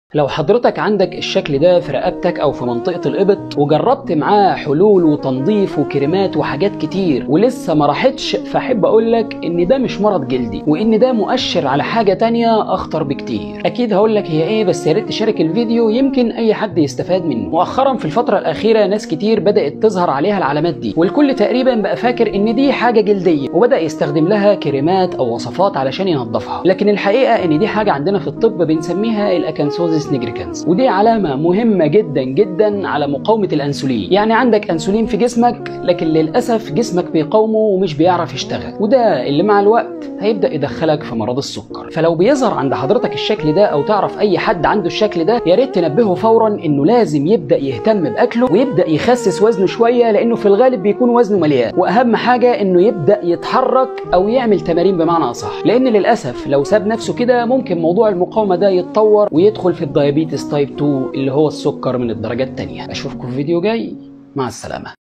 لو حضرتك عندك الشكل ده في رقبتك او في منطقه الابط وجربت معاه حلول وتنظيف وكريمات وحاجات كتير ولسه ما راحتش فاحب اقول لك ان ده مش مرض جلدي وان ده مؤشر على حاجه تانية اخطر بكتير اكيد هقول لك هي ايه بس يا ريت تشارك الفيديو يمكن اي حد يستفاد منه مؤخرا في الفتره الاخيره ناس كتير بدات تظهر عليها العلامات دي والكل تقريبا بقى فاكر ان دي حاجه جلديه وبدا يستخدم لها كريمات او وصفات علشان ينظفها لكن الحقيقه ان دي حاجه عندنا في الطب بنسميها الاكانسوزيس نيجريكانس ودي علامه مهمه جدا جدا على مقاومه الانسولين يعني عندك انسولين في جسمك لكن للاسف جسمك بيقاومه ومش بيعرف يشتغل وده اللي مع الوقت هيبدا يدخلك في مرض السكر فلو بيظهر عند حضرتك الشكل ده او تعرف اي حد عنده الشكل ده يا ريت تنبهه فورا انه لازم يبدا يهتم باكله ويبدا يخسس وزنه شويه لانه في الغالب بيكون وزنه مليان واهم حاجه انه يبدا يتحرك او يعمل تمارين بمعنى اصح لان للاسف لو ساب نفسه كده ممكن موضوع المقاومه ده يتطور ويدخل في الدايابيتس تايب 2 اللي هو السكر من الدرجه الثانيه اشوفكم في فيديو جاي مع السلامه